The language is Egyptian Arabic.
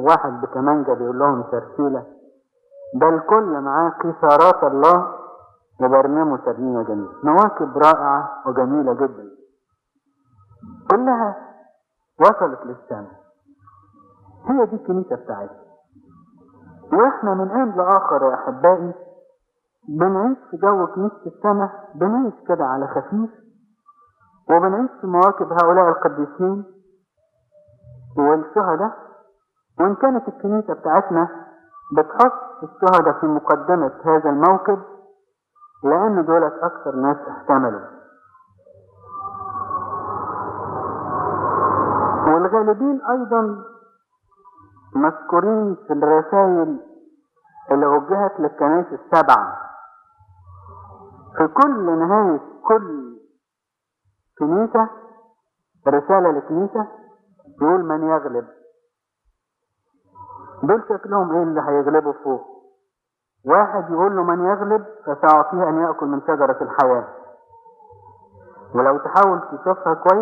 واحد بكمانجة بيقول لهم ترتيلة ده الكل معاه قيثارات الله وبرنامج ترنيمة جميلة مواكب رائعة وجميلة جدا كلها وصلت للسماء هي دي الكنيسة بتاعتنا واحنا من آن لآخر يا أحبائي بنعيش في جو كنيسة السماء بنعيش كده على خفيف وبنعيش في مواكب هؤلاء القديسين والشهداء وإن كانت الكنيسة بتاعتنا بتحط الشهداء في مقدمة هذا الموكب لأن دولت أكثر ناس احتملوا والغالبين أيضا مذكورين في الرسائل اللي وجهت للكنائس السبعة في كل نهاية كل كنيسة رسالة لكنيسة يقول من يغلب دول شكلهم ايه اللي هيغلبوا فوق واحد يقول له من يغلب فسأعطيه أن يأكل من شجرة الحياة ولو تحاول تشوفها كويس